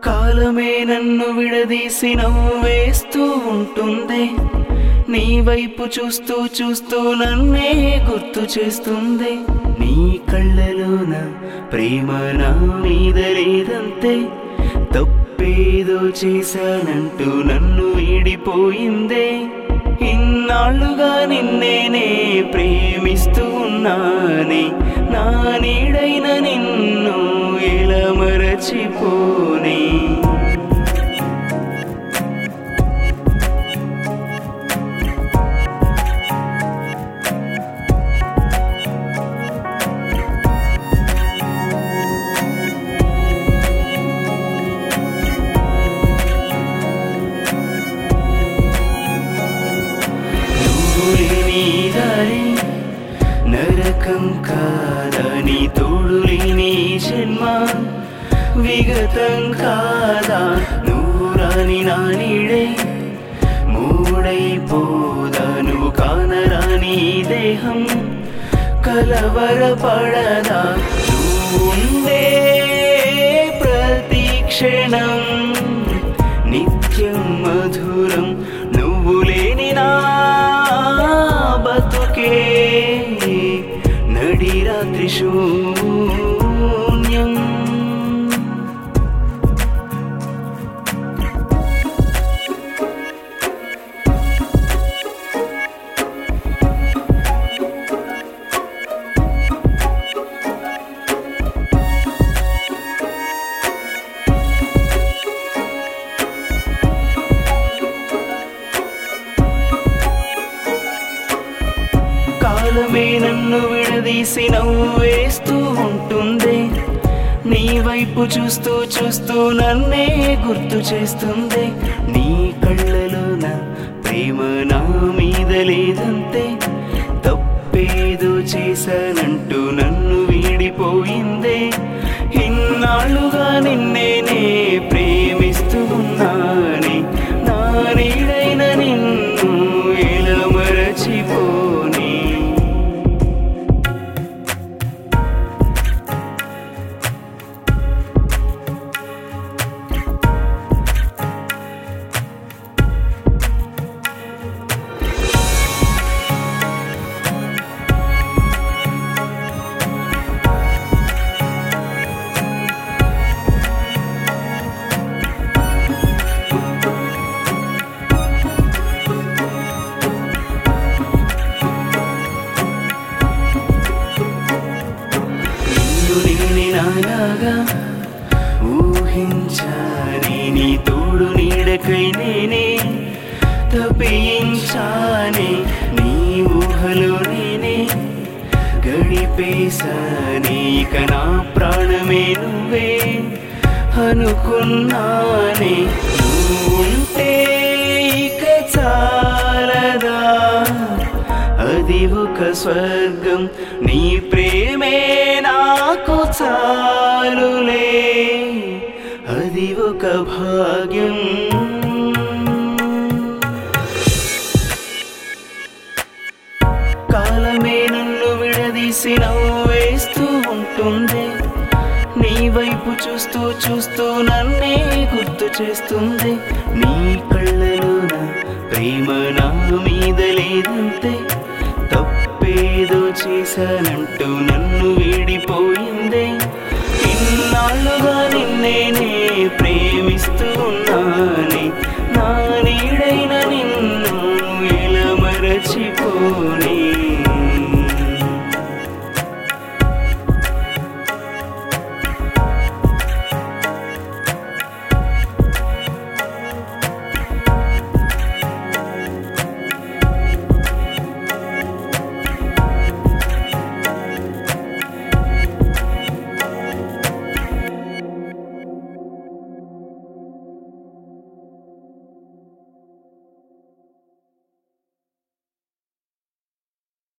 కాలమే నన్ను విడదీసి నవ్వేస్తూ ఉంటుంది నీ వైపు చూస్తూ చూస్తూ నన్నే గుర్తు చేస్తుంది నీ కళ్ళలోన ప్రేమ నా మీద లేదంతే తప్పేదో చేశానంటూ నన్ను వీడిపోయిందే ఇన్నాళ్ళుగా నిన్నేనే ప్రేమిస్తూ ఉన్నానే నా నీడైన నిన్ను ఎలా మరచిపోనే నువ్వు లేని దారి నరకం కాదా నీ తోడు లేని ఈ జన్మ విగతం కాదా నువ్వు రాని నా నీడే మూడైపోదా నువ్వు కానరాని ఈ దేహం కలవరపడదా నువ్వు ఉండే ప్రతి క్షణం నిత్యం మధురం నువ్వు లేని నా బతుకే నడి రాత్రి శూన్యం కాలమే నన్ను విడదీసి నవ్వేస్తూ ఉంటుంది నీ వైపు చూస్తూ చూస్తూ నన్నే గుర్తు చేస్తుంది నీ కళ్ళలోన ప్రేమ నా మీద లేదంతే తప్పేదో చేశానంటూ నన్ను వీడిపోయిందే ఇన్నాళ్ళుగా నిన్నేనే ప్రేమిస్తూ ఉన్నానే నా నీడైన నిన్ను ఎలా మరచిపోనీ నిన్ను నేనే నాలాగా ఊహించాని నీ తోడు నీడకై నేనే తప్పించానే నీ ఊహలో నేనే గడిపేశానే ఇక నా ప్రాణమే నువ్వే అనుకున్నానే నువ్వుంటే ఇక చాలదా అది ఒక స్వర్గం నీ ప్రేమే నాకు చాలులే అది ఒక భాగ్యం కాలమే నన్ను విడదీసి నవ్వేస్తూ ఉంటుంది నీ వైపు చూస్తూ చూస్తూ నన్నే గుర్తు చేస్తుంది నీ కళ్ళలోన ప్రేమ నా మీద లేదంతే తప్పేదో చేశానంటూ నన్ను వీడిపోయి